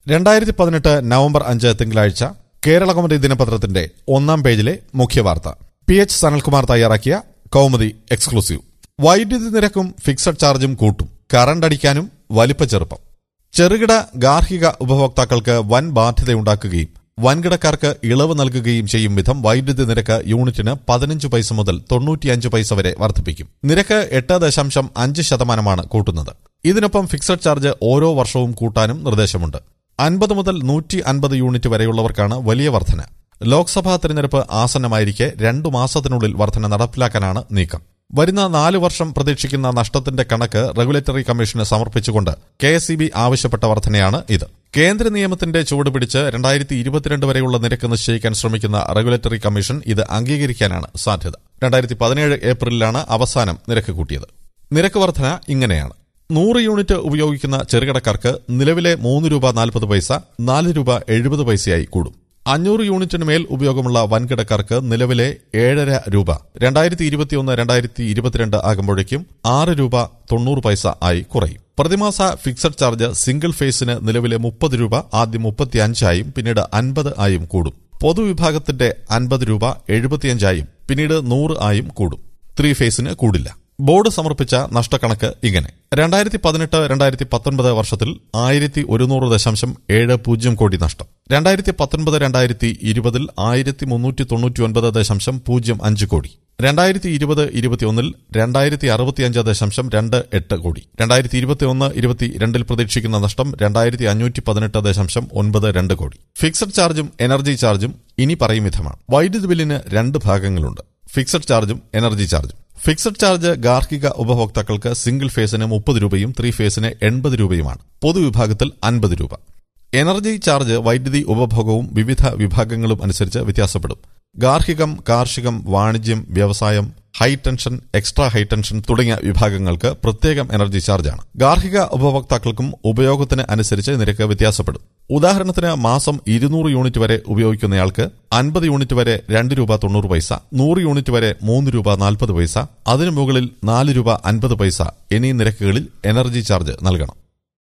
രണ്ടായിരത്തി പതിനെട്ട് നവംബർ അഞ്ച് തിങ്കളാഴ്ച കേരള കൗമുദി ദിനപത്രത്തിന്റെ ഒന്നാം പേജിലെ മുഖ്യവാർത്ത പി എച്ച് സനൽകുമാർ തയ്യാറാക്കിയ കൗമുദി എക്സ്ക്ലൂസീവ് വൈദ്യുതി നിരക്കും ഫിക്സഡ് ചാർജും കൂട്ടും കറണ്ട് അടിക്കാനും വലിപ്പ ചെറുപ്പം ചെറുകിട ഗാർഹിക ഉപഭോക്താക്കൾക്ക് വൻ ബാധ്യതയുണ്ടാക്കുകയും വൻകിടക്കാർക്ക് ഇളവ് നൽകുകയും ചെയ്യും വിധം വൈദ്യുതി നിരക്ക് യൂണിറ്റിന് പതിനഞ്ച് പൈസ മുതൽ തൊണ്ണൂറ്റിയഞ്ച് പൈസ വരെ വർദ്ധിപ്പിക്കും നിരക്ക് എട്ട് ദശാംശം അഞ്ച് ശതമാനമാണ് കൂട്ടുന്നത് ഇതിനൊപ്പം ഫിക്സഡ് ചാർജ് ഓരോ വർഷവും കൂട്ടാനും നിർദ്ദേശമുണ്ട് അൻപത് മുതൽ നൂറ്റി അൻപത് യൂണിറ്റ് വരെയുള്ളവർക്കാണ് വലിയ വർധന ലോക്സഭാ തെരഞ്ഞെടുപ്പ് ആസന്നമായിരിക്കെ രണ്ടു മാസത്തിനുള്ളിൽ വർധന നടപ്പിലാക്കാനാണ് നീക്കം വരുന്ന നാല് വർഷം പ്രതീക്ഷിക്കുന്ന നഷ്ടത്തിന്റെ കണക്ക് റെഗുലേറ്ററി കമ്മീഷന് സമർപ്പിച്ചുകൊണ്ട് കെ എസ് ആവശ്യപ്പെട്ട വർധനയാണ് ഇത് കേന്ദ്ര നിയമത്തിന്റെ ചുവട് പിടിച്ച് രണ്ടായിരത്തി ഇരുപത്തിരണ്ട് വരെയുള്ള നിരക്ക് നിശ്ചയിക്കാൻ ശ്രമിക്കുന്ന റെഗുലേറ്ററി കമ്മീഷൻ ഇത് അംഗീകരിക്കാനാണ് സാധ്യത രണ്ടായിരത്തി പതിനേഴ് ഏപ്രിലിലാണ് അവസാനം നിരക്ക് കൂട്ടിയത് നിരക്ക് വർധന ഇങ്ങനെയാണ് നൂറ് യൂണിറ്റ് ഉപയോഗിക്കുന്ന ചെറുകിടക്കാർക്ക് നിലവിലെ മൂന്ന് രൂപ നാൽപ്പത് പൈസ നാല് രൂപ എഴുപത് പൈസയായി കൂടും അഞ്ഞൂറ് യൂണിറ്റിന് മേൽ ഉപയോഗമുള്ള വൻകിടക്കാർക്ക് നിലവിലെ ഏഴര രൂപ രണ്ടായിരത്തി ഇരുപത്തിയൊന്ന് രണ്ടായിരത്തി ഇരുപത്തിരണ്ട് ആകുമ്പോഴേക്കും ആറ് രൂപ തൊണ്ണൂറ് പൈസ ആയി കുറയും പ്രതിമാസ ഫിക്സഡ് ചാർജ് സിംഗിൾ ഫേസിന് നിലവിലെ മുപ്പത് രൂപ ആദ്യം മുപ്പത്തിയഞ്ചായും പിന്നീട് അൻപത് ആയും കൂടും പൊതുവിഭാഗത്തിന്റെ അൻപത് രൂപ എഴുപത്തിയഞ്ചായും പിന്നീട് നൂറ് ആയും കൂടും ത്രീ ഫേസിന് കൂടില്ല ബോർഡ് സമർപ്പിച്ച നഷ്ടക്കണക്ക് ഇങ്ങനെ രണ്ടായിരത്തി പതിനെട്ട് രണ്ടായിരത്തി പത്തൊൻപത് വർഷത്തിൽ ആയിരത്തി ഒരുന്നൂറ് ദശാംശം ഏഴ് പൂജ്യം കോടി നഷ്ടം രണ്ടായിരത്തി പത്തൊൻപത് രണ്ടായിരത്തി ഇരുപതിൽ ആയിരത്തി മുന്നൂറ്റി തൊണ്ണൂറ്റി ഒൻപത് ദശാംശം പൂജ്യം അഞ്ച് കോടി രണ്ടായിരത്തി ഇരുപത് ഇരുപത്തിയൊന്നിൽ രണ്ടായിരത്തി അറുപത്തിയഞ്ച് ദശാംശം രണ്ട് എട്ട് കോടി രണ്ടായിരത്തി ഇരുപത്തിയൊന്ന് ഇരുപത്തിരണ്ടിൽ പ്രതീക്ഷിക്കുന്ന നഷ്ടം രണ്ടായിരത്തി അഞ്ഞൂറ്റി പതിനെട്ട് ദശാംശം ഒൻപത് രണ്ട് കോടി ഫിക്സഡ് ചാർജും എനർജി ചാർജും ഇനി പറയും വിധമാണ് വൈദ്യുതി ബില്ലിന് രണ്ട് ഭാഗങ്ങളുണ്ട് ഫിക്സഡ് ചാർജും എനർജി ചാർജും ഫിക്സഡ് ചാർജ് ഗാർഹിക ഉപഭോക്താക്കൾക്ക് സിംഗിൾ ഫേസിന് മുപ്പത് രൂപയും ത്രീ ഫേസിന് എൺപത് രൂപയുമാണ് പൊതുവിഭാഗത്തിൽ അൻപത് രൂപ എനർജി ചാർജ് വൈദ്യുതി ഉപഭോഗവും വിവിധ വിഭാഗങ്ങളും അനുസരിച്ച് വ്യത്യാസപ്പെടും ഗാർഹികം കാർഷികം വാണിജ്യം വ്യവസായം high tension extra high tension തുടങ്ങിയ വിഭാഗങ്ങൾക്ക് പ്രത്യേകം എനർജി ചാർജാണ് ഗാർഹിക ഉപഭോക്താക്കൾക്കും ഉപയോഗത്തിന് അനുസരിച്ച് നിരക്ക് വ്യത്യാസപ്പെടും ഉദാഹരണത്തിന് മാസം ഇരുന്നൂറ് യൂണിറ്റ് വരെ ഉപയോഗിക്കുന്നയാൾക്ക് അൻപത് യൂണിറ്റ് വരെ രണ്ട് രൂപ തൊണ്ണൂറ് പൈസ നൂറ് യൂണിറ്റ് വരെ മൂന്ന് രൂപ നാൽപ്പത് പൈസ അതിനു മുകളിൽ നാല് രൂപ അൻപത് പൈസ എന്നീ നിരക്കുകളിൽ എനർജി ചാർജ് നൽകണം